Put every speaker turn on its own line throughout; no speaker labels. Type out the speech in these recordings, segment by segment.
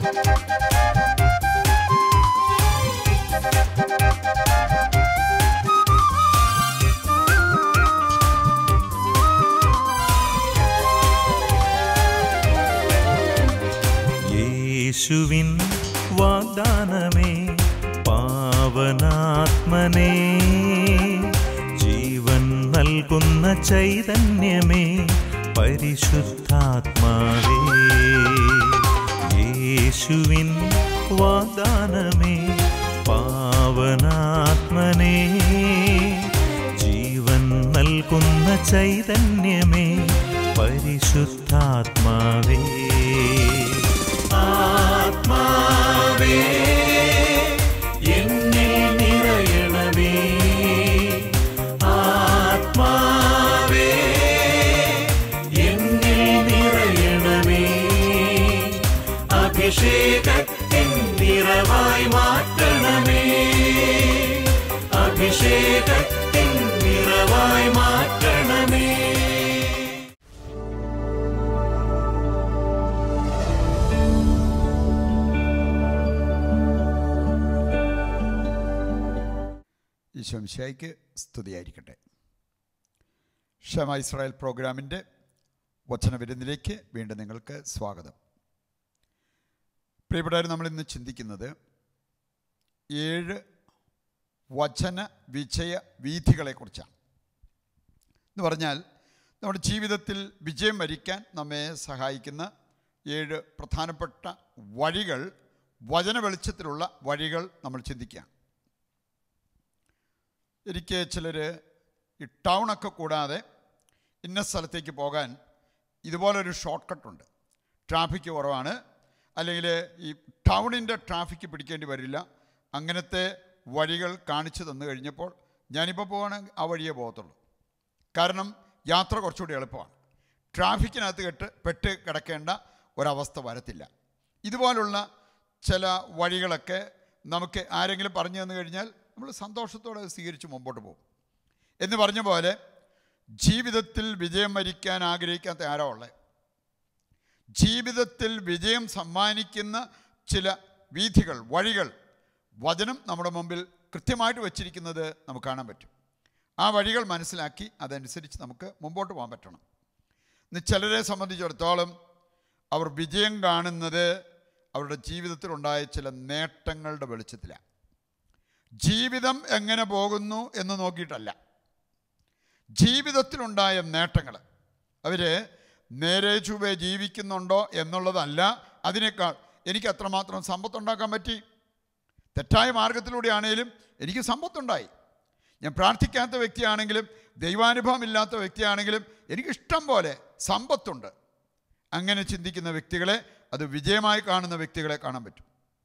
യേശുവിൻ വാഗ്ദാനമേ പാവനാത്മനേ ജീവൻ നൽകുന്ന ചൈതന്യമേ പരിശുദ്ധാത്മാവേ യേശുവിൻ വാഗ്ദാനമേ പാവനാത്മനേ ജീവൻ നൽകുന്ന ചൈതന്യമേ പരിശുദ്ധാത്മാവേ ആത്മാവേ എന്നിൽ നിറയണമേ ആത്മാവേ എന്നിൽ നിറയണമേ അഭിഷേകത്തിൻ നിറവായി മാറ്റണമേ അഭിഷേകത്തിൻ നിറവായി മാറ്റണമേ
ഈശോമിശായിക്ക് സ്തുതിയായിരിക്കട്ടെ ക്ഷമ ഇസ്രായേൽ പ്രോഗ്രാമിൻ്റെ വചനവിരുന്നിലേക്ക് വീണ്ടും നിങ്ങൾക്ക് സ്വാഗതം പ്രിയപ്പെട്ടവർ നമ്മളിന്ന് ചിന്തിക്കുന്നത് ഏഴ് വചന വിജയ വീഥികളെക്കുറിച്ചാണ് എന്ന് പറഞ്ഞാൽ നമ്മുടെ ജീവിതത്തിൽ വിജയം വരിക്കാൻ നമ്മെ സഹായിക്കുന്ന ഏഴ് പ്രധാനപ്പെട്ട വഴികൾ വചന വെളിച്ചത്തിലുള്ള വഴികൾ നമ്മൾ ചിന്തിക്കുകയാണ് എനിക്ക് ചിലർ ഈ ടൗണൊക്കെ കൂടാതെ ഇന്ന സ്ഥലത്തേക്ക് പോകാൻ ഇതുപോലൊരു ഷോർട്ട് കട്ടുണ്ട് ട്രാഫിക് കുറവാണ് അല്ലെങ്കിൽ ഈ ടൗണിൻ്റെ ട്രാഫിക്ക് പിടിക്കേണ്ടി വരില്ല അങ്ങനത്തെ വഴികൾ കാണിച്ചു തന്നു കഴിഞ്ഞപ്പോൾ ഞാനിപ്പോൾ പോവുകയാണെങ്കിൽ ആ വഴിയേ പോകത്തുള്ളൂ കാരണം യാത്ര കുറച്ചുകൂടി എളുപ്പമാണ് ട്രാഫിക്കിനകത്ത് കെട്ട് പെട്ട് കിടക്കേണ്ട ഒരവസ്ഥ വരത്തില്ല ഇതുപോലുള്ള ചില വഴികളൊക്കെ നമുക്ക് ആരെങ്കിലും പറഞ്ഞു തന്നു കഴിഞ്ഞാൽ നമ്മൾ സന്തോഷത്തോടെ അത് സ്വീകരിച്ച് മുമ്പോട്ട് പോകും എന്ന് പറഞ്ഞ പോലെ ജീവിതത്തിൽ വിജയം വരിക്കാൻ ആഗ്രഹിക്കാത്ത ആരോ ഉള്ളത് ജീവിതത്തിൽ വിജയം സമ്മാനിക്കുന്ന ചില വീഥികൾ വഴികൾ വചനം നമ്മുടെ മുമ്പിൽ കൃത്യമായിട്ട് വച്ചിരിക്കുന്നത് നമുക്ക് കാണാൻ പറ്റും ആ വഴികൾ മനസ്സിലാക്കി അതനുസരിച്ച് നമുക്ക് മുമ്പോട്ട് പോകാൻ പറ്റണം ഇന്ന് ചിലരെ സംബന്ധിച്ചിടത്തോളം അവർ വിജയം കാണുന്നത് അവരുടെ ജീവിതത്തിലുണ്ടായ ചില നേട്ടങ്ങളുടെ വെളിച്ചത്തിലാണ് ജീവിതം എങ്ങനെ പോകുന്നു എന്ന് നോക്കിയിട്ടല്ല ജീവിതത്തിലുണ്ടായ നേട്ടങ്ങൾ അവർ നേരെ ചുവേ ജീവിക്കുന്നുണ്ടോ എന്നുള്ളതല്ല അതിനേക്കാൾ എനിക്ക് എത്രമാത്രം സമ്പത്തുണ്ടാക്കാൻ പറ്റി തെറ്റായ മാർഗത്തിലൂടെയാണേലും എനിക്ക് സമ്പത്തുണ്ടായി ഞാൻ പ്രാർത്ഥിക്കാത്ത വ്യക്തിയാണെങ്കിലും ദൈവാനുഭവം ഇല്ലാത്ത വ്യക്തിയാണെങ്കിലും എനിക്കിഷ്ടം പോലെ സമ്പത്തുണ്ട് അങ്ങനെ ചിന്തിക്കുന്ന വ്യക്തികളെ അത് വിജയമായി കാണുന്ന വ്യക്തികളെ കാണാൻ പറ്റും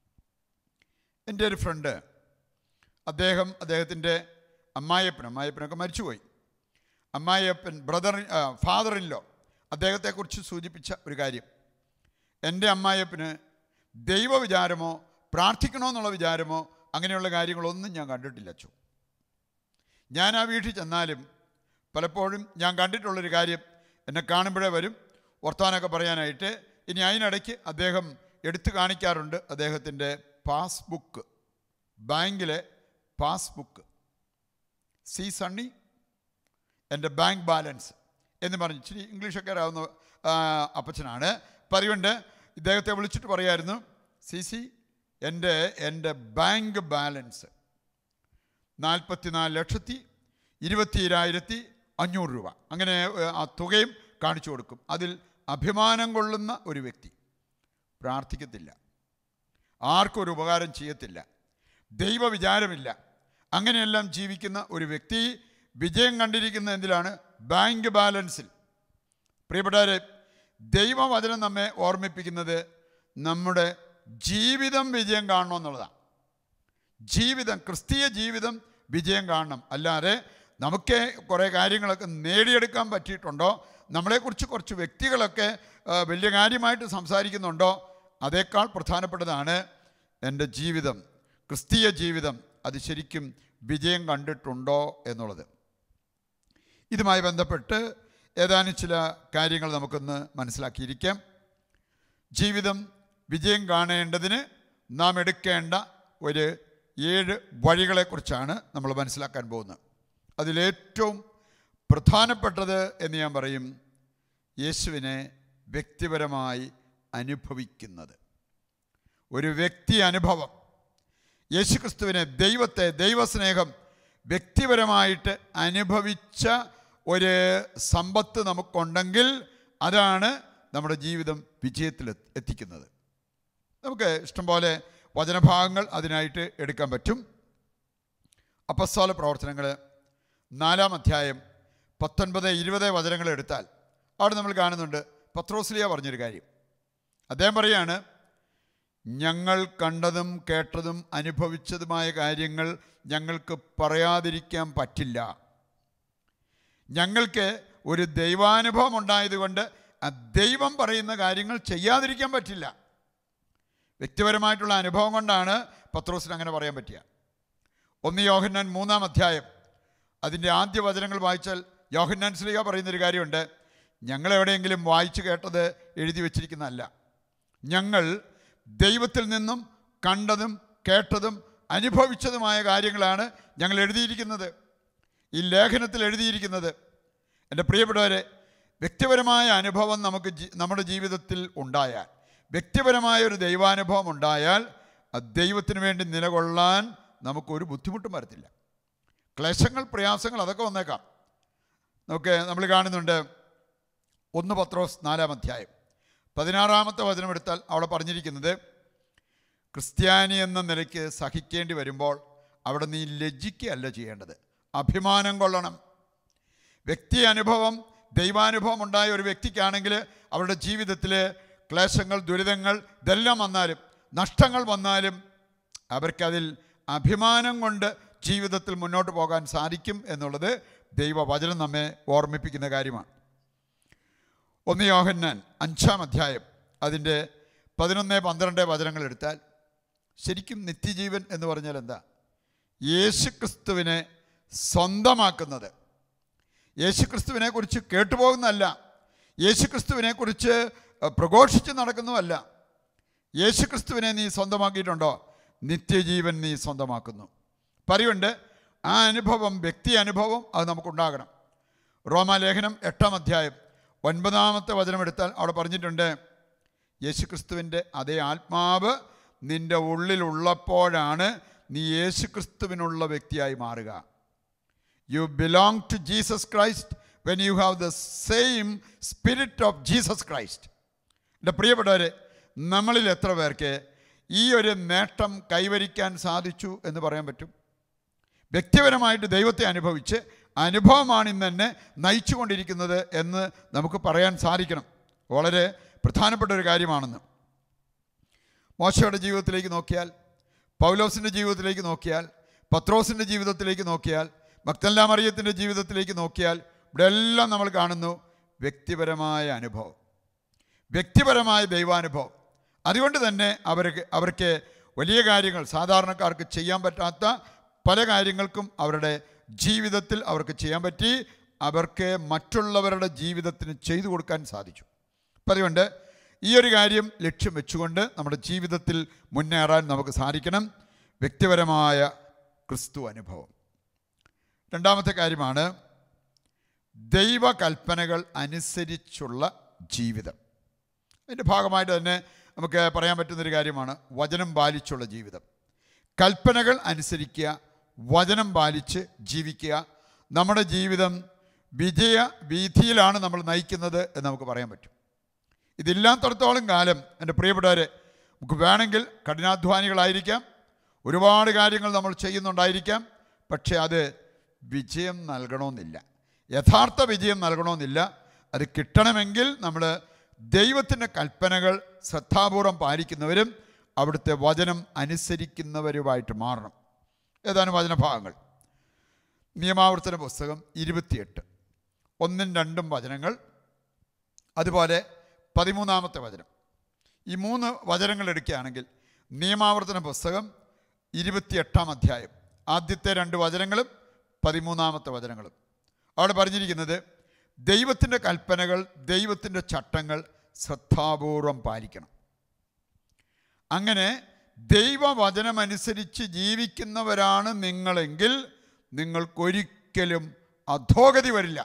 എൻ്റെ ഒരു ഫ്രണ്ട് അദ്ദേഹം അദ്ദേഹത്തിൻ്റെ അമ്മായിയപ്പൻ അമ്മായിയപ്പനൊക്കെ മരിച്ചുപോയി അമ്മായിയപ്പൻ ബ്രദർ ഫാദർ ഇൻ ലോ അദ്ദേഹത്തെക്കുറിച്ച് സൂചിപ്പിച്ച ഒരു കാര്യം എൻ്റെ അമ്മായിയപ്പന് ദൈവവിചാരമോ പ്രാർത്ഥിക്കണമെന്നുള്ള വിചാരമോ അങ്ങനെയുള്ള കാര്യങ്ങളൊന്നും ഞാൻ കണ്ടിട്ടില്ല അച്ചു ഞാൻ ആ വീട്ടിൽ ചെന്നാലും പലപ്പോഴും ഞാൻ കണ്ടിട്ടുള്ളൊരു കാര്യം എന്നെ കാണുമ്പോഴേ വരും വർത്തമാനമൊക്കെ പറയാനായിട്ട് ഇനി അതിനിടയ്ക്ക് അദ്ദേഹം എടുത്തു കാണിക്കാറുണ്ട് അദ്ദേഹത്തിൻ്റെ പാസ്ബുക്ക് ബാങ്കിലെ പാസ്ബുക്ക് സി സണ്ണി എൻ്റെ ബാങ്ക് ബാലൻസ് എന്ന് പറഞ്ഞ് ഇച്ചിരി ഇംഗ്ലീഷൊക്കെ അറിയാവുന്ന ആ, അപ്പച്ചനാണ് അപ്പം അതുകൊണ്ട് ഇദ്ദേഹത്തെ വിളിച്ചിട്ട് പറയായിരുന്നു സി സി എൻ്റെ എൻ്റെ ബാങ്ക് ബാലൻസ് നാൽപ്പത്തിനാല് ലക്ഷത്തി ഇരുപത്തിരായിരത്തി അഞ്ഞൂറ് രൂപ അങ്ങനെ ഏ, ആ തുകയും കാണിച്ചു കൊടുക്കും അതിൽ അഭിമാനം കൊള്ളുന്ന ഒരു വ്യക്തി പ്രാർത്ഥിക്കത്തില്ല ആർക്കും ഒരു ഉപകാരം ചെയ്യത്തില്ല ദൈവവിചാരമില്ല അങ്ങനെയെല്ലാം ജീവിക്കുന്ന ഒരു വ്യക്തി വിജയം കണ്ടിരിക്കുന്ന എന്തിലാണ് ബാങ്ക് ബാലൻസിൽ പ്രിയപ്പെട്ടവരെ ദൈവവചനം നമ്മെ ഓർമ്മിപ്പിക്കുന്നത് നമ്മുടെ ജീവിതം വിജയം കാണണമെന്നുള്ളതാണ് ജീവിതം ക്രിസ്തീയ ജീവിതം വിജയം കാണണം അല്ലാതെ നമുക്ക് കുറേ കാര്യങ്ങളൊക്കെ നേടിയെടുക്കാൻ പറ്റിയിട്ടുണ്ടോ നമ്മളെക്കുറിച്ച് കുറച്ച് വ്യക്തികളൊക്കെ ആ, വലിയ കാര്യമായിട്ട് സംസാരിക്കുന്നുണ്ടോ അതേക്കാൾ പ്രധാനപ്പെട്ടതാണ് എൻ്റെ ജീവിതം ക്രിസ്തീയ ജീവിതം അത് ശരിക്കും വിജയം കണ്ടിട്ടുണ്ടോ എന്നുള്ളത് ഇതുമായി ബന്ധപ്പെട്ട് ഏതാനും ചില കാര്യങ്ങൾ നമുക്കൊന്ന് മനസ്സിലാക്കിയിരിക്കാം ജീവിതം വിജയം കാണേണ്ടതിന് നാം എടുക്കേണ്ട ഒരു ഏഴ് വഴികളെക്കുറിച്ചാണ് നമ്മൾ മനസ്സിലാക്കാൻ പോകുന്നത് അതിലേറ്റവും പ്രധാനപ്പെട്ടത് എന്ന് ഞാൻ പറയും യേശുവിനെ വ്യക്തിപരമായി അനുഭവിക്കുന്നത് ഒരു വ്യക്തി അനുഭവം യേശുക്രിസ്തുവിനെ ദൈവത്തെ ദൈവസ്നേഹം വ്യക്തിപരമായിട്ട് അനുഭവിച്ച ഒരു സമ്പത്ത് നമുക്കുണ്ടെങ്കിൽ അതാണ് നമ്മുടെ ജീവിതം വിജയത്തിൽ എത്തി- എത്തിക്കുന്നത് നമുക്ക് ഇഷ്ടംപോലെ വചനഭാഗങ്ങൾ അതിനായിട്ട് എടുക്കാൻ പറ്റും അപ്പസ്തോല പ്രവർത്തനങ്ങൾ നാലാം അധ്യായം പത്തൊൻപത് ഇരുപത് വചനങ്ങൾ എടുത്താൽ അവിടെ നമ്മൾ കാണുന്നുണ്ട് പത്രോസ്ലിയ പറഞ്ഞൊരു കാര്യം അദ്ദേഹം പറയാണ് ഞങ്ങൾ കണ്ടതും കേട്ടതും അനുഭവിച്ചതുമായ കാര്യങ്ങൾ ഞങ്ങൾക്ക് പറയാതിരിക്കാൻ പറ്റില്ല ഞങ്ങൾക്ക് ഒരു ദൈവാനുഭവം ഉണ്ടായതുകൊണ്ട് ആ ദൈവം പറയുന്ന കാര്യങ്ങൾ ചെയ്യാതിരിക്കാൻ പറ്റില്ല വ്യക്തിപരമായിട്ടുള്ള അനുഭവം കൊണ്ടാണ് പത്രോസിന് അങ്ങനെ പറയാൻ പറ്റുക ഒന്ന് യോഹന്നാൻ മൂന്നാം അധ്യായം അതിൻ്റെ ആദ്യ വചനങ്ങൾ വായിച്ചാൽ യോഹന്നാൻ ശ്രീക പറയുന്നൊരു കാര്യമുണ്ട് ഞങ്ങൾ എവിടെയെങ്കിലും വായിച്ചു കേട്ടത് എഴുതി വച്ചിരിക്കുന്നതല്ല ഞങ്ങൾ ദൈവത്തിൽ നിന്നും കണ്ടതും കേട്ടതും അനുഭവിച്ചതുമായ കാര്യങ്ങളാണ് ഞങ്ങൾ എഴുതിയിരിക്കുന്നത് ഈ ലേഖനത്തിൽ എഴുതിയിരിക്കുന്നത് എൻ്റെ പ്രിയപ്പെട്ടവരെ വ്യക്തിപരമായ അനുഭവം നമുക്ക് ജി- നമ്മുടെ ജീവിതത്തിൽ ഉണ്ടായാൽ വ്യക്തിപരമായ ഒരു ദൈവാനുഭവം ഉണ്ടായാൽ ആ ദൈവത്തിന് വേണ്ടി നിലകൊള്ളാൻ നമുക്കൊരു ബുദ്ധിമുട്ടും വരത്തില്ല ക്ലേശങ്ങൾ പ്രയാസങ്ങൾ അതൊക്കെ വന്നേക്കാം നമുക്ക് നമ്മൾ കാണുന്നുണ്ട് ഒന്ന് പത്രോസ് നാലാം അധ്യായം പതിനാറാമത്തെ വചനം എടുത്താൽ അവിടെ പറഞ്ഞിരിക്കുന്നത് ക്രിസ്ത്യാനി എന്ന നിലയ്ക്ക് സഹിക്കേണ്ടി വരുമ്പോൾ അവിടെ നീ ലജ്ജിക്കുകയല്ല ചെയ്യേണ്ടത് അഭിമാനം കൊള്ളണം വ്യക്തി അനുഭവം ദൈവാനുഭവം ഉണ്ടായ ഒരു വ്യക്തിക്കാണെങ്കിൽ അവരുടെ ജീവിതത്തിൽ ക്ലേശങ്ങൾ ദുരിതങ്ങൾ ഇതെല്ലാം വന്നാലും നഷ്ടങ്ങൾ വന്നാലും അവർക്കതിൽ അഭിമാനം കൊണ്ട് ജീവിതത്തിൽ മുന്നോട്ട് പോകാൻ സാധിക്കും എന്നുള്ളത് ദൈവവചനം നമ്മെ ഓർമ്മിപ്പിക്കുന്ന കാര്യമാണ് ഒന്ന് യോഹന്നാൻ അഞ്ചാം അധ്യായം അതിൻ്റെ പതിനൊന്ന് പന്ത്രണ്ട് വചനങ്ങൾ എടുത്താൽ ശരിക്കും നിത്യജീവൻ എന്ന് പറഞ്ഞാൽ എന്താ യേശുക്രിസ്തുവിനെ സ്വന്തമാക്കുന്നത് യേശുക്രിസ്തുവിനെ കുറിച്ച് കേട്ടുപോകുന്നതല്ല യേശുക്രിസ്തുവിനെ കുറിച്ച് പ്രഘോഷിച്ച് നടക്കുന്നതല്ല യേശുക്രിസ്തുവിനെ നീ സ്വന്തമാക്കിയിട്ടുണ്ടോ നിത്യജീവൻ നീ സ്വന്തമാക്കുന്നു പറയുണ്ട് ആ അനുഭവം വ്യക്തി അനുഭവം അത് നമുക്കുണ്ടാകണം റോമാലേഖനം എട്ടാം അധ്യായം ഒൻപതാമത്തെ വചനം എടുത്താൽ അവിടെ പറഞ്ഞിട്ടുണ്ട് യേശുക്രിസ്തുവിൻ്റെ അതേ ആത്മാവ് നിൻ്റെ ഉള്ളിലുള്ളപ്പോഴാണ് നീ യേശുക്രിസ്തുവിനുള്ള വ്യക്തിയായി മാറുക you belong to Jesus Christ when you have the same spirit of Jesus Christ എൻ്റെ പ്രിയപ്പെട്ടവരെ നമ്മളിൽ എത്ര പേർക്ക് ഈ ഒരു നേട്ടം കൈവരിക്കാൻ സാധിച്ചു എന്ന് പറയാൻ പറ്റും വ്യക്തിപരമായിട്ട് ദൈവത്തെ അനുഭവിച്ച് അനുഭവമാണ് ഇന്ന് എന്നെ നയിച്ചുകൊണ്ടിരിക്കുന്നത് എന്ന് നമുക്ക് പറയാൻ സാധിക്കണം വളരെ പ്രധാനപ്പെട്ട ഒരു കാര്യമാണെന്ന് മോശയുടെ ജീവിതത്തിലേക്ക് നോക്കിയാൽ പൗലോസിൻ്റെ ജീവിതത്തിലേക്ക് നോക്കിയാൽ പത്രോസിൻ്റെ ജീവിതത്തിലേക്ക് നോക്കിയാൽ ഭക്തല്ലാ മറിയത്തിൻ്റെ ജീവിതത്തിലേക്ക് നോക്കിയാൽ ഇവിടെ എല്ലാം നമ്മൾ കാണുന്നു വ്യക്തിപരമായ അനുഭവം വ്യക്തിപരമായ ദൈവാനുഭവം അതുകൊണ്ട് തന്നെ അവർക്ക് അവർക്ക് വലിയ കാര്യങ്ങൾ സാധാരണക്കാർക്ക് ചെയ്യാൻ പറ്റാത്ത പല കാര്യങ്ങൾക്കും അവരുടെ ജീവിതത്തിൽ അവർക്ക് ചെയ്യാൻ പറ്റി അവർക്ക് മറ്റുള്ളവരുടെ ജീവിതത്തിന് ചെയ്തു കൊടുക്കാൻ സാധിച്ചു അപ്പം അതുകൊണ്ട് ഈ ഒരു കാര്യം ലക്ഷ്യം വെച്ചുകൊണ്ട് നമ്മുടെ ജീവിതത്തിൽ മുന്നേറാൻ നമുക്ക് സാധിക്കണം വ്യക്തിപരമായ ക്രിസ്തു അനുഭവം രണ്ടാമത്തെ കാര്യമാണ് ദൈവകൽപ്പനകൾ അനുസരിച്ചുള്ള ജീവിതം അതിൻ്റെ ഭാഗമായിട്ട് തന്നെ നമുക്ക് പറയാൻ പറ്റുന്നൊരു കാര്യമാണ് വചനം പാലിച്ചുള്ള ജീവിതം കൽപ്പനകൾ അനുസരിക്കുക വചനം പാലിച്ച് ജീവിക്കുക നമ്മുടെ ജീവിതം വിജയ വീഥിയിലാണ് നമ്മൾ നയിക്കുന്നത് എന്ന് നമുക്ക് പറയാൻ പറ്റും ഇതില്ലാത്തടത്തോളം കാലം എൻ്റെ പ്രിയപ്പെട്ടവരെ നമുക്ക് വേണമെങ്കിൽ കഠിനാധ്വാനികളായിരിക്കാം ഒരുപാട് കാര്യങ്ങൾ നമ്മൾ ചെയ്യുന്നുണ്ടായിരിക്കാം പക്ഷേ അത് വിജയം നൽകണമെന്നില്ല യഥാർത്ഥ വിജയം നൽകണമെന്നില്ല അത് കിട്ടണമെങ്കിൽ നമ്മൾ ദൈവത്തിൻ്റെ കൽപ്പനകൾ ശ്രദ്ധാപൂർവം പാലിക്കുന്നവരും അവിടുത്തെ വചനം അനുസരിക്കുന്നവരുമായിട്ട് മാറണം ഏതാനും വചനഭാഗങ്ങൾ നിയമാവർത്തന പുസ്തകം ഇരുപത്തിയെട്ട് ഒന്നും രണ്ടും വചനങ്ങൾ അതുപോലെ പതിമൂന്നാമത്തെ വചനം ഈ മൂന്ന് വചനങ്ങൾ എടുക്കുകയാണെങ്കിൽ നിയമാവർത്തന പുസ്തകം ഇരുപത്തിയെട്ടാം അധ്യായം ആദ്യത്തെ രണ്ട് വചനങ്ങളും പതിമൂന്നാമത്തെ വചനങ്ങളും അവിടെ പറഞ്ഞിരിക്കുന്നത് ദൈവത്തിൻ്റെ കൽപ്പനകൾ ദൈവത്തിൻ്റെ ചട്ടങ്ങൾ ശ്രദ്ധാപൂർവം പാലിക്കണം അങ്ങനെ ദൈവവചനമനുസരിച്ച് ജീവിക്കുന്നവരാണ് നിങ്ങളെങ്കിൽ നിങ്ങൾക്കൊരിക്കലും അധോഗതി വരില്ല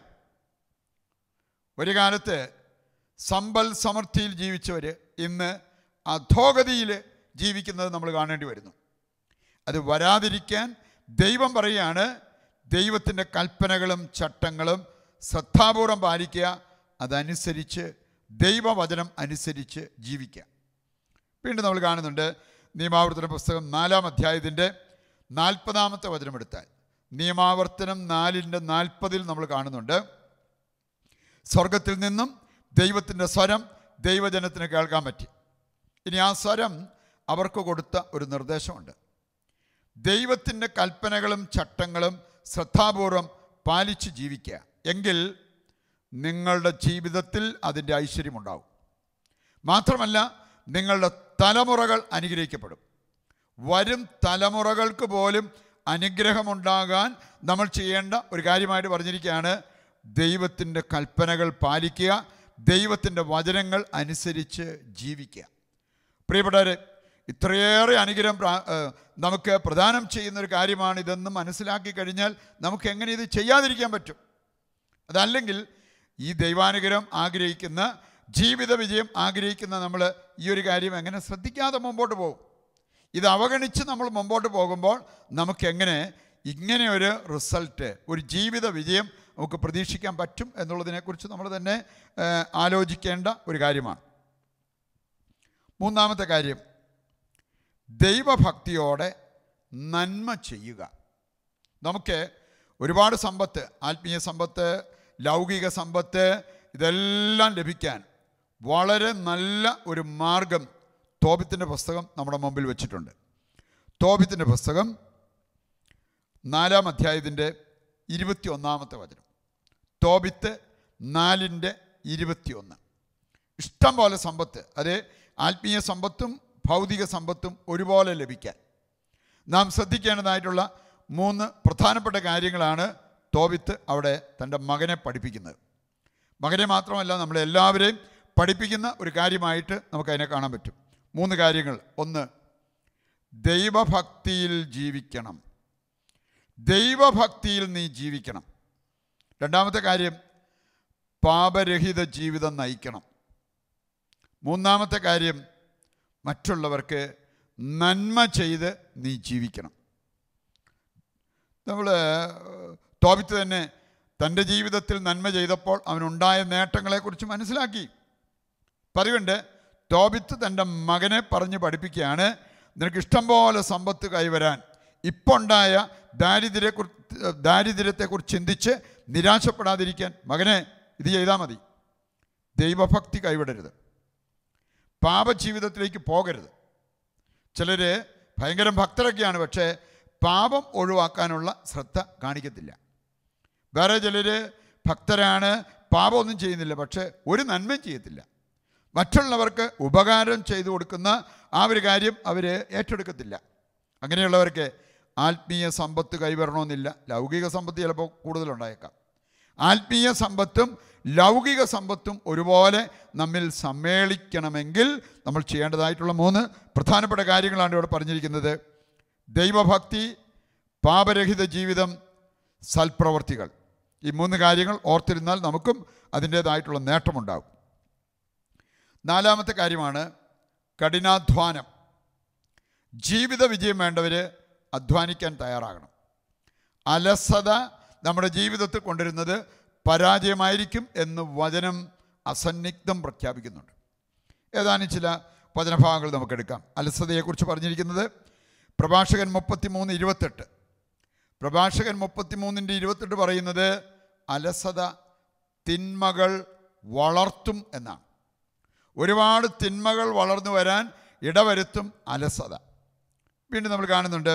ഒരു കാലത്ത് സമ്പൽ സമൃദ്ധിയിൽ ജീവിച്ചവർ ഇന്ന് അധോഗതിയിൽ ജീവിക്കുന്നത് നമ്മൾ കാണേണ്ടി വരുന്നു അത് വരാതിരിക്കാൻ ദൈവം പറയുകയാണ് ദൈവത്തിൻ്റെ കൽപ്പനകളും ചട്ടങ്ങളും ശ്രദ്ധാപൂർവം പാലിക്കുക അതനുസരിച്ച് ദൈവവചനം അനുസരിച്ച് ജീവിക്കുക വീണ്ടും നമ്മൾ കാണുന്നുണ്ട് നിയമാവർത്തന പുസ്തകം നാലാം അധ്യായത്തിൻ്റെ നാൽപ്പതാമത്തെ വചനം എടുത്താൽ നിയമാവർത്തനം നാലിൻ്റെ നാൽപ്പതിൽ നമ്മൾ കാണുന്നുണ്ട് സ്വർഗത്തിൽ നിന്നും ദൈവത്തിൻ്റെ സ്വരം ദൈവജനത്തിന് കേൾക്കാൻ പറ്റി ഇനി ആ സ്വരം അവർക്ക് കൊടുത്ത ഒരു നിർദ്ദേശമുണ്ട് ദൈവത്തിൻ്റെ കൽപ്പനകളും ചട്ടങ്ങളും ശ്രദ്ധാപൂർവം പാലിച്ച് ജീവിക്കുക എങ്കിൽ നിങ്ങളുടെ ജീവിതത്തിൽ അതിൻ്റെ ഐശ്വര്യമുണ്ടാവും മാത്രമല്ല നിങ്ങളുടെ തലമുറകൾ അനുഗ്രഹിക്കപ്പെടും വരും തലമുറകൾക്ക് പോലും അനുഗ്രഹമുണ്ടാകാൻ നമ്മൾ ചെയ്യേണ്ട ഒരു കാര്യമായിട്ട് പറഞ്ഞിരിക്കുകയാണ് ദൈവത്തിൻ്റെ കൽപ്പനകൾ പാലിക്കുക ദൈവത്തിൻ്റെ വചനങ്ങൾ അനുസരിച്ച് ജീവിക്കുക പ്രിയപ്പെട്ടവരെ ഇത്രയേറെ അനുഗ്രഹം പ്രാ- ഏഹ് നമുക്ക് പ്രദാനം ചെയ്യുന്ന ഒരു കാര്യമാണ് ഇതെന്ന് മനസ്സിലാക്കി കഴിഞ്ഞാൽ നമുക്ക് എങ്ങനെ ഇത് ചെയ്യാതിരിക്കാൻ പറ്റും അതല്ലെങ്കിൽ ഈ ദൈവാനുഗ്രഹം ആഗ്രഹിക്കുന്ന ജീവിത വിജയം ആഗ്രഹിക്കുന്ന നമ്മൾ ഈ ഒരു കാര്യം എങ്ങനെ ശ്രദ്ധിക്കാതെ മുമ്പോട്ട് പോകും ഇത് അവഗണിച്ച് നമ്മൾ മുമ്പോട്ട് പോകുമ്പോൾ നമുക്കെങ്ങനെ ഇങ്ങനെ ഒരു റിസൾട്ട് ഒരു ജീവിത വിജയം നമുക്ക് പ്രതീക്ഷിക്കാൻ പറ്റും എന്നുള്ളതിനെക്കുറിച്ച് നമ്മൾ തന്നെ ഏഹ്, ആലോചിക്കേണ്ട ഒരു കാര്യമാണ് മൂന്നാമത്തെ കാര്യം ദൈവഭക്തിയോടെ നന്മ ചെയ്യുക നമുക്ക് ഒരുപാട് സമ്പത്ത് ആത്മീയ സമ്പത്ത് ലൗകിക സമ്പത്ത് ഇതെല്ലാം ലഭിക്കാൻ വളരെ നല്ല ഒരു മാർഗം തോബിത്തിൻ്റെ പുസ്തകം നമ്മുടെ മുമ്പിൽ വെച്ചിട്ടുണ്ട് തോബിത്തിൻ്റെ പുസ്തകം നാലാം അധ്യായത്തിൻ്റെ ഇരുപത്തി ഒന്നാമത്തെ വചനം തോബിത്ത് നാലിൻ്റെ ഇരുപത്തിയൊന്ന് ഇഷ്ടം പോലെ സമ്പത്ത് അത് ആത്മീയ സമ്പത്തും ഭൗതിക സമ്പത്തും ഒരുപോലെ ലഭിക്കാൻ നാം ശ്രദ്ധിക്കേണ്ടതായിട്ടുള്ള മൂന്ന് പ്രധാനപ്പെട്ട കാര്യങ്ങളാണ് തോബിത്ത് അവിടെ തൻ്റെ മകനെ പഠിപ്പിക്കുന്നത് മകനെ മാത്രമല്ല നമ്മളെല്ലാവരെയും പഠിപ്പിക്കുന്ന ഒരു കാര്യമായിട്ട് നമുക്കതിനെ കാണാൻ പറ്റും മൂന്ന് കാര്യങ്ങൾ ഒന്ന് ദൈവഭക്തിയിൽ ജീവിക്കണം ദൈവഭക്തിയിൽ നീ ജീവിക്കണം രണ്ടാമത്തെ കാര്യം പാപരഹിത ജീവിതം നയിക്കണം മൂന്നാമത്തെ കാര്യം മറ്റുള്ളവർക്ക് നന്മ ചെയ്ത് നീ ജീവിക്കണം നമ്മൾ തോപിത്ത് തന്നെ തൻ്റെ ജീവിതത്തിൽ നന്മ ചെയ്തപ്പോൾ അവനുണ്ടായ നേട്ടങ്ങളെക്കുറിച്ച് മനസ്സിലാക്കി പതിവുണ്ട് തോപിത്ത് തൻ്റെ മകനെ പറഞ്ഞ് പഠിപ്പിക്കുകയാണ് നിനക്ക് ഇഷ്ടം പോലെ സമ്പത്ത് കൈവരാൻ ഇപ്പോൾ ഉണ്ടായ ദാരിദ്ര്യക്കുറിച്ച് ദാരിദ്ര്യത്തെക്കുറിച്ച് ചിന്തിച്ച് നിരാശപ്പെടാതിരിക്കാൻ മകനെ ഇത് ചെയ്താൽ മതി ദൈവഭക്തി കൈവിടരുത് പാപജീവിതത്തിലേക്ക് പോകരുത് ചിലർ ഭയങ്കര ഭക്തരൊക്കെയാണ് പക്ഷേ പാപം ഒഴിവാക്കാനുള്ള ശ്രദ്ധ കാണിക്കത്തില്ല വേറെ ചിലർ ഭക്തരാണ് പാപമൊന്നും ചെയ്യുന്നില്ല പക്ഷേ ഒരു നന്മയും ചെയ്യത്തില്ല മറ്റുള്ളവർക്ക് ഉപകാരം ചെയ്തു കൊടുക്കുന്ന ആ ഒരു കാര്യം അവർ ഏറ്റെടുക്കത്തില്ല അങ്ങനെയുള്ളവർക്ക് ആത്മീയ സമ്പത്ത് കൈവരണമെന്നില്ല ലൗകിക സമ്പത്ത് ചിലപ്പോൾ കൂടുതലുണ്ടായേക്കാം ആത്മീയ സമ്പത്തും ലൗകിക സമ്പത്തും ഒരുപോലെ നമ്മിൽ സമ്മേളിക്കണമെങ്കിൽ നമ്മൾ ചെയ്യേണ്ടതായിട്ടുള്ള മൂന്ന് പ്രധാനപ്പെട്ട കാര്യങ്ങളാണ് ഇവിടെ പറഞ്ഞിരിക്കുന്നത് ദൈവഭക്തി പാപരഹിത ജീവിതം സൽപ്രവർത്തികൾ ഈ മൂന്ന് കാര്യങ്ങൾ ഓർത്തിരുന്നാൽ നമുക്കും അതിൻ്റേതായിട്ടുള്ള നേട്ടമുണ്ടാകും നാലാമത്തെ കാര്യമാണ് കഠിനാധ്വാനം ജീവിത വിജയം വേണ്ടവർ അധ്വാനിക്കാൻ തയ്യാറാകണം അലസത നമ്മുടെ ജീവിതത്തിൽ കൊണ്ടുവരുന്നത് പരാജയമായിരിക്കും എന്ന് വചനം അസന്നിഗ്ധം പ്രഖ്യാപിക്കുന്നുണ്ട് ഏതാനും ചില വചനഭാഗങ്ങൾ നമുക്കെടുക്കാം അലസതയെക്കുറിച്ച് പറഞ്ഞിരിക്കുന്നത് പ്രഭാഷകൻ മുപ്പത്തിമൂന്ന് ഇരുപത്തെട്ട് പ്രഭാഷകൻ മുപ്പത്തിമൂന്നിൻ്റെ ഇരുപത്തെട്ട് പറയുന്നത് അലസത തിന്മകൾ വളർത്തും എന്നാണ് ഒരുപാട് തിന്മകൾ വളർന്നു വരാൻ ഇടവരുത്തും അലസത വീണ്ടും നമ്മൾ കാണുന്നുണ്ട്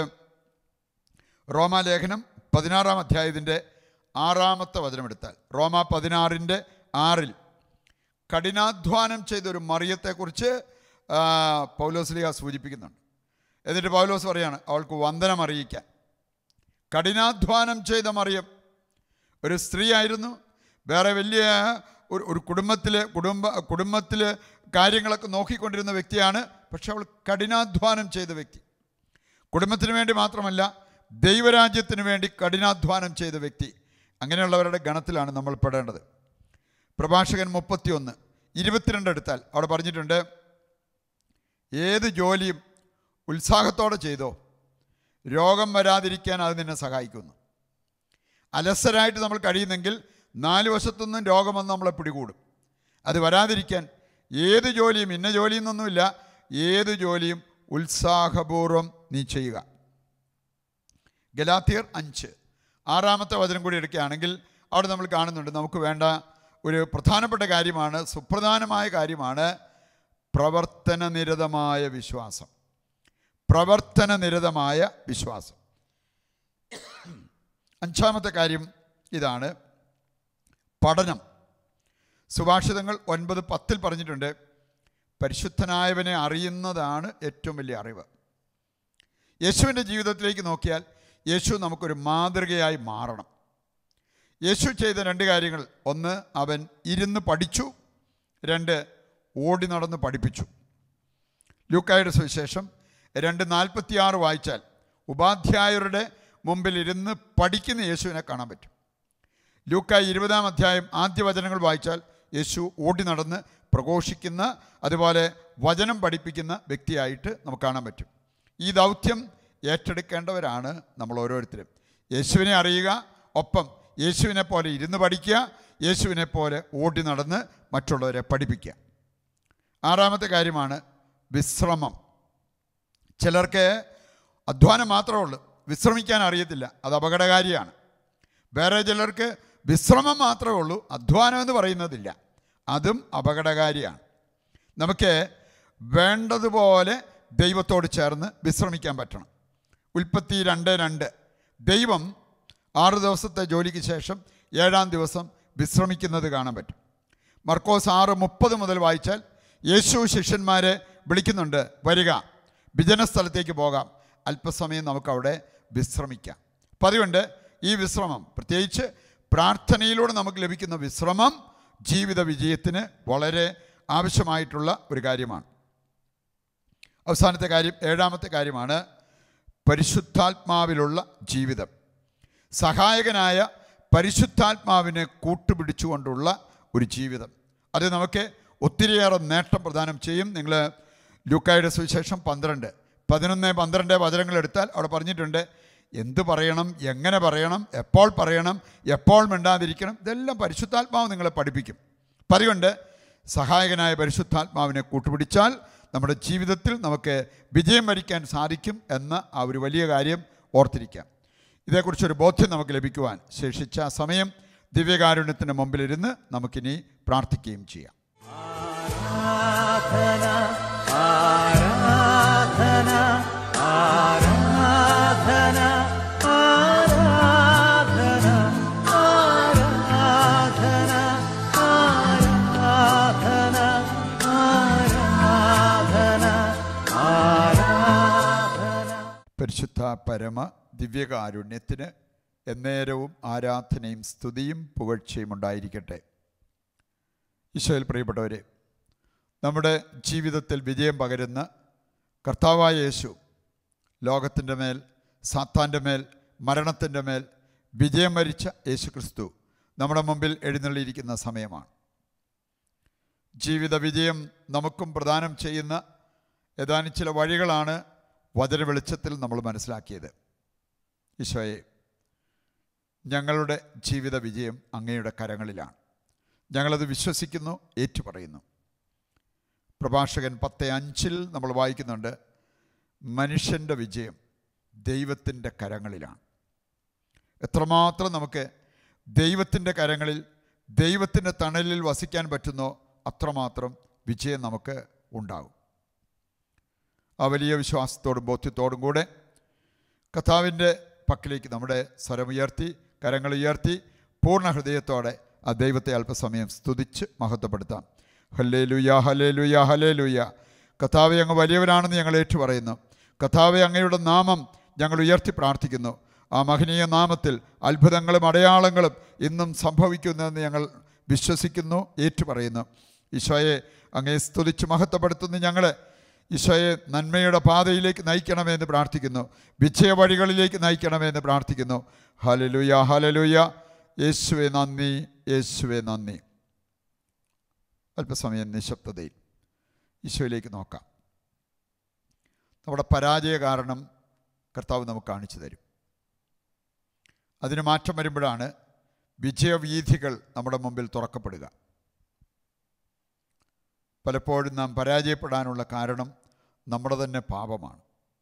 റോമാലേഖനം പതിനാറാം അധ്യായത്തിൻ്റെ ആറാമത്തെ വചനമെടുത്താൽ റോമ പതിനാറിൻ്റെ ആറിൽ കഠിനാധ്വാനം ചെയ്ത ഒരു മറിയത്തെക്കുറിച്ച് ആ, പൗലോസ്ലിഹ സൂചിപ്പിക്കുന്നുണ്ട് എന്നിട്ട് പൗലോസ് പറയാണ് അവൾക്ക് വന്ദനം അറിയിക്കാൻ കഠിനാധ്വാനം ചെയ്ത മറിയം ഒരു സ്ത്രീ ആയിരുന്നു വേറെ വലിയ ഒരു ഒരു കുടുംബത്തിൽ കുടുംബ കുടുംബത്തിൽ കാര്യങ്ങളൊക്കെ നോക്കിക്കൊണ്ടിരുന്ന വ്യക്തിയാണ് പക്ഷെ അവൾ കഠിനാധ്വാനം ചെയ്ത വ്യക്തി കുടുംബത്തിന് വേണ്ടി മാത്രമല്ല ദൈവരാജ്യത്തിന് വേണ്ടി കഠിനാധ്വാനം ചെയ്ത വ്യക്തി അങ്ങനെയുള്ളവരുടെ ഗണത്തിലാണ് നമ്മൾ പെടേണ്ടത് പ്രഭാഷകൻ മുപ്പത്തിയൊന്ന് ഇരുപത്തിരണ്ട് എടുത്താൽ അവിടെ പറഞ്ഞിട്ടുണ്ട് ഏത് ജോലിയും ഉത്സാഹത്തോടെ ചെയ്തോ രോഗം വരാതിരിക്കാൻ അത് നിന്നെ സഹായിക്കുന്നു അലസരായിട്ട് നമ്മൾ കഴിയുന്നെങ്കിൽ നാല് വശത്തുനിന്നും രോഗം വന്ന് നമ്മളെ പിടികൂടും അത് വരാതിരിക്കാൻ ഏത് ജോലിയും ഇന്ന ജോലിയെന്നൊന്നുമില്ല ഏത് ജോലിയും ഉത്സാഹപൂർവ്വം നീ ചെയ്യുക ഗലാത്തിയർ അഞ്ച് ആറാമത്തെ വചനം കൂടി എടുക്കുകയാണെങ്കിൽ അവിടെ നമ്മൾ കാണുന്നുണ്ട് നമുക്ക് വേണ്ട ഒരു പ്രധാനപ്പെട്ട കാര്യമാണ് സുപ്രധാനമായ കാര്യമാണ് പ്രവർത്തന നിരതമായ വിശ്വാസം പ്രവർത്തന നിരതമായ വിശ്വാസം അഞ്ചാമത്തെ കാര്യം ഇതാണ് പഠനം സുഭാഷിതങ്ങൾ ഒൻപത് പത്തിൽ പറഞ്ഞിട്ടുണ്ട് പരിശുദ്ധനായവനെ അറിയുന്നതാണ് ഏറ്റവും വലിയ അറിവ് യേശുവിൻ്റെ ജീവിതത്തിലേക്ക് നോക്കിയാൽ യേശു നമുക്കൊരു മാതൃകയായി മാറണം യേശു ചെയ്ത രണ്ട് കാര്യങ്ങൾ ഒന്ന് അവൻ ഇരുന്ന് പഠിച്ചു രണ്ട് ഓടി നടന്ന് പഠിപ്പിച്ചു ലൂക്കായുടെ സുവിശേഷം രണ്ട് നാൽപ്പത്തിയാറ് വായിച്ചാൽ ഉപാധ്യായരുടെ മുമ്പിൽ ഇരുന്ന് പഠിക്കുന്ന യേശുവിനെ കാണാൻ പറ്റും ലൂക്ക ഇരുപതാം അധ്യായം ആദ്യ വചനങ്ങൾ വായിച്ചാൽ യേശു ഓടി നടന്ന് പ്രഘോഷിക്കുന്ന അതുപോലെ വചനം പഠിപ്പിക്കുന്ന വ്യക്തിയായിട്ട് നമുക്ക് കാണാൻ പറ്റും ഈ ദൗത്യം ഏറ്റെടുക്കേണ്ടവരാണ് നമ്മൾ ഓരോരുത്തരും യേശുവിനെ അറിയുക ഒപ്പം യേശുവിനെ പോലെ ഇരുന്ന് പഠിക്കുക യേശുവിനെ പോലെ ഓടി നടന്ന് മറ്റുള്ളവരെ പഠിപ്പിക്കുക ആറാമത്തെ കാര്യമാണ് വിശ്രമം ചിലർക്ക് അധ്വാനം മാത്രമേ ഉള്ളൂ വിശ്രമിക്കാൻ അറിയത്തില്ല അത് അപകടകാരിയാണ് വേറെ ചിലർക്ക് വിശ്രമം മാത്രമേ ഉള്ളൂ അധ്വാനം എന്ന് പറയുന്നതില്ല അതും അപകടകാരിയാണ് നമുക്ക് വേണ്ടതുപോലെ ദൈവത്തോട് ചേർന്ന് വിശ്രമിക്കാൻ പറ്റണം ഉൽപ്പത്തി രണ്ട് രണ്ട് ദൈവം ആറ് ദിവസത്തെ ജോലിക്ക് ശേഷം ഏഴാം ദിവസം വിശ്രമിക്കുന്നത് കാണാൻ പറ്റും മർക്കോസ് ആറ് മുപ്പത് മുതൽ വായിച്ചാൽ യേശു ശിഷ്യന്മാരെ വിളിക്കുന്നുണ്ട് വരിക വിജനസ്ഥലത്തേക്ക് പോകാം അല്പസമയം നമുക്കവിടെ വിശ്രമിക്കാം അപ്പം അതുകൊണ്ട് ഈ വിശ്രമം പ്രത്യേകിച്ച് പ്രാർത്ഥനയിലൂടെ നമുക്ക് ലഭിക്കുന്ന വിശ്രമം ജീവിത വിജയത്തിന് വളരെ ആവശ്യമായിട്ടുള്ള ഒരു കാര്യമാണ് അവസാനത്തെ കാര്യം ഏഴാമത്തെ കാര്യമാണ് പരിശുദ്ധാത്മാവിലുള്ള ജീവിതം സഹായകനായ പരിശുദ്ധാത്മാവിനെ കൂട്ടുപിടിച്ചുകൊണ്ടുള്ള ഒരു ജീവിതം അത് നമുക്ക് ഒത്തിരിയേറെ നേട്ടം പ്രദാനം ചെയ്യും നിങ്ങൾ ലൂക്കായുടെ സുവിശേഷം പന്ത്രണ്ട് പതിനൊന്ന് പന്ത്രണ്ട് വചനങ്ങൾ എടുത്താൽ അവിടെ പറഞ്ഞിട്ടുണ്ട് എന്ത് പറയണം എങ്ങനെ പറയണം എപ്പോൾ പറയണം എപ്പോൾ മിണ്ടാതിരിക്കണം ഇതെല്ലാം പരിശുദ്ധാത്മാവ് നിങ്ങളെ പഠിപ്പിക്കും അപ്പം അതുകൊണ്ട് സഹായകനായ പരിശുദ്ധാത്മാവിനെ കൂട്ടുപിടിച്ചാൽ നമ്മുടെ ജീവിതത്തിൽ നമുക്ക് വിജയം വരിക്കാൻ സാധിക്കും എന്ന ആ ഒരു വലിയ കാര്യം ഓർത്തിരിക്കാം ഇതേക്കുറിച്ചൊരു ബോധ്യം നമുക്ക് ലഭിക്കുവാൻ ശേഷിച്ച സമയം ദിവ്യകാരുണ്യത്തിൻ്റെ മുമ്പിലിരുന്ന് നമുക്കിനി പ്രാർത്ഥിക്കുകയും ചെയ്യാം
ആരാധന ആരാധന ആരാധന ആരാധന ആരാധന ആരാധന ആരാധന ആരാധന
പരിശുദ്ധ പരമ ദിവ്യകാരുണ്യത്തിന് എന്നേരവും ആരാധനയും സ്തുതിയും പുകഴ്ചയും ഉണ്ടായിരിക്കട്ടെ ഈശോയിൽ പ്രിയപ്പെട്ടവരെ നമ്മുടെ ജീവിതത്തിൽ വിജയം പകരുന്ന കർത്താവായ യേശു ലോകത്തിൻ്റെ മേൽ സാത്താൻ്റെ മേൽ മരണത്തിൻ്റെ മേൽ വിജയം വരിച്ച യേശു ക്രിസ്തു നമ്മുടെ മുമ്പിൽ എഴുന്നള്ളിയിരിക്കുന്ന സമയമാണ് ജീവിത വിജയം നമുക്കും പ്രദാനം ചെയ്യുന്ന ഏതാനും ചില വഴികളാണ് വചന വെളിച്ചത്തിൽ നമ്മൾ മനസ്സിലാക്കിയത് ഈശോയെ ഞങ്ങളുടെ ജീവിത വിജയം അങ്ങയുടെ കരങ്ങളിലാണ് ഞങ്ങളത് വിശ്വസിക്കുന്നു ഏറ്റുപറയുന്നു പ്രഭാഷകൻ പത്ത് അഞ്ചിൽ നമ്മൾ വായിക്കുന്നുണ്ട് മനുഷ്യൻ്റെ വിജയം ദൈവത്തിൻ്റെ കരങ്ങളിലാണ് എത്രമാത്രം നമുക്ക് ദൈവത്തിൻ്റെ കരങ്ങളിൽ ദൈവത്തിൻ്റെ തണലിൽ വസിക്കാൻ പറ്റുന്നോ അത്രമാത്രം വിജയം നമുക്ക് ഉണ്ടാകും ആ വലിയ വിശ്വാസത്തോടും ബോധ്യത്തോടും കൂടെ കഥാവിൻ്റെ പക്കലേക്ക് നമ്മുടെ സ്വരമുയർത്തി കരങ്ങൾ ഉയർത്തി പൂർണ്ണ ഹൃദയത്തോടെ ആ ദൈവത്തെ അല്പസമയം സ്തുതിച്ച് മഹത്വപ്പെടുത്താം ഹല്ലേ ലുയ ഹലേ ലുയ ഹലേ ലുയ കഥാവെ അങ്ങ് വലിയവനാണെന്ന് ഞങ്ങൾ ഏറ്റു പറയുന്നു കഥാവെ അങ്ങയുടെ നാമം ഞങ്ങൾ ഉയർത്തി പ്രാർത്ഥിക്കുന്നു ആ മഹനീയ നാമത്തിൽ അത്ഭുതങ്ങളും അടയാളങ്ങളും ഇന്നും സംഭവിക്കുന്നുവെന്ന് ഞങ്ങൾ വിശ്വസിക്കുന്നു ഏറ്റുപറയുന്നു ഈശോയെ അങ്ങേ സ്തുതിച്ച് മഹത്വപ്പെടുത്തുന്ന ഞങ്ങൾ ഈശോയെ നന്മയുടെ പാതയിലേക്ക് നയിക്കണമേ എന്ന് പ്രാർത്ഥിക്കുന്നു വിജയ വഴികളിലേക്ക് നയിക്കണമേ എന്ന് പ്രാർത്ഥിക്കുന്നു ഹലലുയ ഹലലുയ യേശുവെ നന്ദി യേശുവെ നന്ദി അല്പസമയം നിശബ്ദതയിൽ ഈശോയിലേക്ക് നോക്കാം നമ്മുടെ പരാജയ കാരണം കർത്താവ് നമുക്ക് കാണിച്ചു തരും അതിന് മാറ്റം വരുമ്പോഴാണ് വിജയവീഥികൾ നമ്മുടെ മുമ്പിൽ തുറക്കപ്പെടുക പലപ്പോഴും നാം പരാജയപ്പെടാനുള്ള കാരണം നമ്മുടെ തന്നെ പാപമാണ്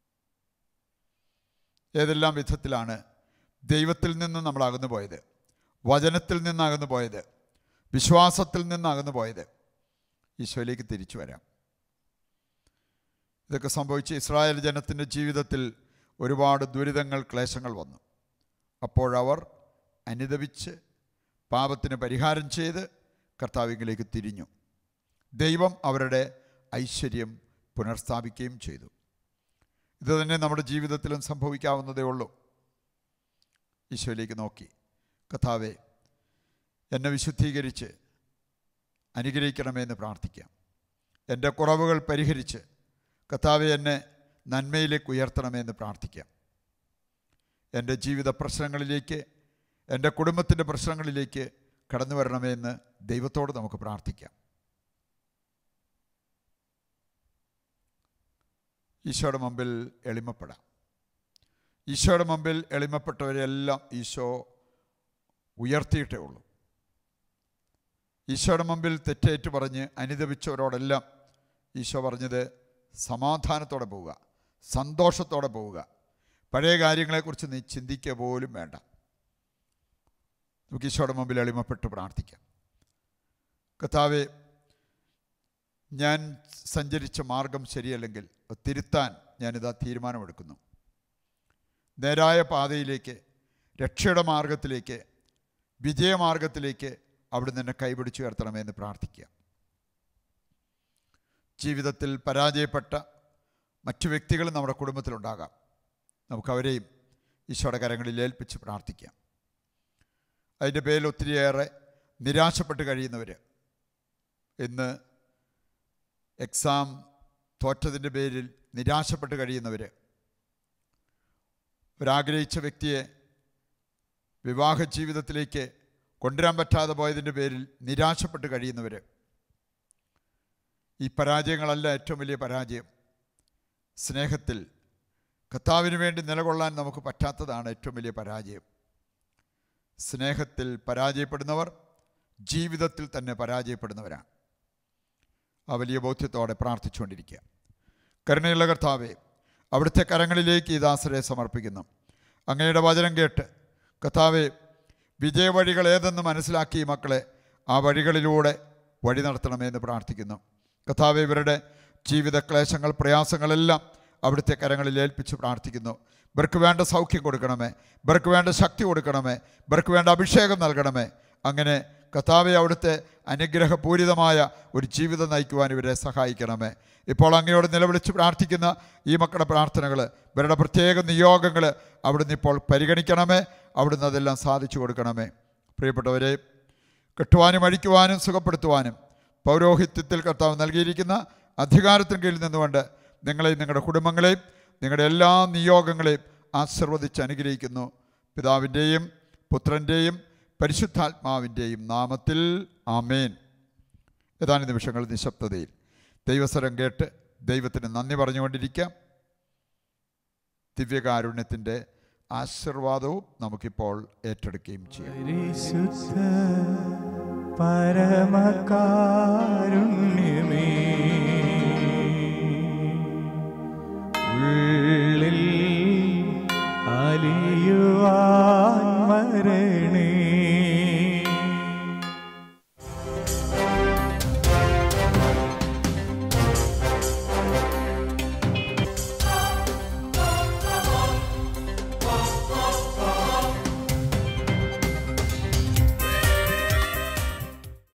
ഏതെല്ലാം വിധത്തിലാണ് ദൈവത്തിൽ നിന്ന് നമ്മൾ അകന്നു പോയത് വചനത്തിൽ നിന്ന് അകന്നു പോയത് വിശ്വാസത്തിൽ നിന്ന് അകന്നു പോയത് ഈശോയിലേക്ക് തിരിച്ചു വരാം ഇതൊക്കെ സംഭവിച്ച് ഇസ്രായേൽ ജനത്തിൻ്റെ ജീവിതത്തിൽ ഒരുപാട് ദുരിതങ്ങൾ ക്ലേശങ്ങൾ വന്നു അപ്പോഴവർ അനുദപിച്ച് പാപത്തിന് പരിഹാരം ചെയ്ത് കർത്താവിങ്കിലേക്ക് തിരിഞ്ഞു ദൈവം അവരുടെ ഐശ്വര്യം പുനഃസ്ഥാപിക്കുകയും ചെയ്തു ഇത് തന്നെ നമ്മുടെ ജീവിതത്തിലും സംഭവിക്കാവുന്നതേ ഉള്ളൂ ഈശോയിലേക്ക് നോക്കി കഥാവെ എന്നെ വിശുദ്ധീകരിച്ച് അനുഗ്രഹിക്കണമെന്ന് പ്രാർത്ഥിക്കാം എൻ്റെ കുറവുകൾ പരിഹരിച്ച് കഥാവെ എന്നെ നന്മയിലേക്ക് ഉയർത്തണമെന്ന് പ്രാർത്ഥിക്കാം എൻ്റെ ജീവിത പ്രശ്നങ്ങളിലേക്ക് എൻ്റെ കുടുംബത്തിൻ്റെ പ്രശ്നങ്ങളിലേക്ക് കടന്നു വരണമെന്ന് ദൈവത്തോട് നമുക്ക് പ്രാർത്ഥിക്കാം ഈശോയുടെ മുമ്പിൽ എളിമപ്പെടാം ഈശോയുടെ മുമ്പിൽ എളിമപ്പെട്ടവരെല്ലാം ഈശോ ഉയർത്തിയിട്ടേ ഉള്ളൂ ഈശോയുടെ മുമ്പിൽ തെറ്റേറ്റ് പറഞ്ഞ് അനുദപിച്ചവരോടെല്ലാം ഈശോ പറഞ്ഞത് സമാധാനത്തോടെ പോവുക സന്തോഷത്തോടെ പോവുക പഴയ കാര്യങ്ങളെക്കുറിച്ച് നീ ചിന്തിക്കുക പോലും വേണ്ട നമുക്ക് ഈശോയുടെ മുമ്പിൽ എളിമപ്പെട്ട് പ്രാർത്ഥിക്കാം കർത്താവെ ഞാൻ സഞ്ചരിച്ച മാർഗം ശരിയല്ലെങ്കിൽ അത് തിരുത്താൻ ഞാനിതാ തീരുമാനമെടുക്കുന്നു നേരായ പാതയിലേക്ക് രക്ഷയുടെ മാർഗത്തിലേക്ക് വിജയമാർഗത്തിലേക്ക് അവിടുന്ന് എന്നെ കൈപിടിച്ചു ഉയർത്തണമെന്ന് പ്രാർത്ഥിക്കുക ജീവിതത്തിൽ പരാജയപ്പെട്ട മറ്റു വ്യക്തികൾ നമ്മുടെ കുടുംബത്തിലുണ്ടാകാം നമുക്കവരെയും ഈശോയുടെ കരങ്ങളിൽ ഏൽപ്പിച്ച് പ്രാർത്ഥിക്കാം അതിൻ്റെ പേരിൽ ഒത്തിരിയേറെ നിരാശപ്പെട്ട് കഴിയുന്നവർ ഇന്ന് എക്സാം തോറ്റതിൻ്റെ പേരിൽ നിരാശപ്പെട്ട് കഴിയുന്നവർ ഒരാഗ്രഹിച്ച വ്യക്തിയെ വിവാഹ ജീവിതത്തിലേക്ക് കൊണ്ടുവരാൻ പറ്റാതെ പോയതിൻ്റെ പേരിൽ നിരാശപ്പെട്ട് കഴിയുന്നവർ ഈ പരാജയങ്ങളല്ല ഏറ്റവും വലിയ പരാജയം സ്നേഹത്തിൽ കർത്താവിന് വേണ്ടി നിലകൊള്ളാൻ നമുക്ക് പറ്റാത്തതാണ് ഏറ്റവും വലിയ പരാജയം സ്നേഹത്തിൽ പരാജയപ്പെടുന്നവർ ജീവിതത്തിൽ തന്നെ പരാജയപ്പെടുന്നവരാണ് ആ വലിയ ബോധ്യത്തോടെ പ്രാർത്ഥിച്ചുകൊണ്ടിരിക്കുക കരുണയുള്ള കർത്താവെ അവിടുത്തെ കരങ്ങളിലേക്ക് ഈ ദാസരെ സമർപ്പിക്കുന്നു അങ്ങയുടെ വചനം കേട്ട് കർത്താവെ വിജയവഴികൾ ഏതെന്ന് മനസ്സിലാക്കി ഈ മക്കളെ ആ വഴികളിലൂടെ വഴി നടത്തണമെന്ന് പ്രാർത്ഥിക്കുന്നു കർത്താവെ ഇവരുടെ ജീവിത ക്ലേശങ്ങൾ പ്രയാസങ്ങളെല്ലാം അവിടുത്തെ കരങ്ങളിൽ ഏൽപ്പിച്ച് പ്രാർത്ഥിക്കുന്നു ഇവർക്ക് വേണ്ട സൗഖ്യം കൊടുക്കണമേ ഇവർക്ക് വേണ്ട ശക്തി കൊടുക്കണമേ ഇവർക്ക് വേണ്ട അഭിഷേകം നൽകണമേ അങ്ങനെ കർത്താവെ അവിടുത്തെ അനുഗ്രഹപൂരിതമായ ഒരു ജീവിതം നയിക്കുവാൻ ഇവരെ സഹായിക്കണമേ ഇപ്പോൾ അങ്ങയോട് നിലവിളിച്ച് പ്രാർത്ഥിക്കുന്ന ഈ മക്കളുടെ പ്രാർത്ഥനകൾ ഇവരുടെ പ്രത്യേക നിയോഗങ്ങൾ അവിടുന്ന് ഇപ്പോൾ പരിഗണിക്കണമേ അവിടുന്ന് അതെല്ലാം സാധിച്ചു കൊടുക്കണമേ പ്രിയപ്പെട്ടവരെ കെട്ടുവാനും അഴിക്കുവാനും സുഖപ്പെടുത്തുവാനും പൗരോഹിത്യത്തിൽ കർത്താവ് നൽകിയിരിക്കുന്ന അധികാരത്തിന് കീഴിൽ നിന്നുകൊണ്ട് നിങ്ങളെയും നിങ്ങളുടെ കുടുംബങ്ങളെയും നിങ്ങളുടെ എല്ലാ നിയോഗങ്ങളെയും ആശീർവദിച്ച് അനുഗ്രഹിക്കുന്നു പിതാവിൻ്റെയും പുത്രൻ്റെയും പരിശുദ്ധാത്മാവിൻ്റെയും നാമത്തിൽ ആമേൻ ഏതാനും നിമിഷങ്ങൾ നിശബ്ദതയിൽ ദൈവസ്വരം കേട്ട് ദൈവത്തിന് നന്ദി പറഞ്ഞുകൊണ്ടിരിക്കാം ദിവ്യകാരുണ്യത്തിൻ്റെ ആശീർവാദവും നമുക്കിപ്പോൾ ഏറ്റെടുക്കുകയും ചെയ്യാം
പരിശുദ്ധ പരമകാരുണ്യമേ ഉള്ള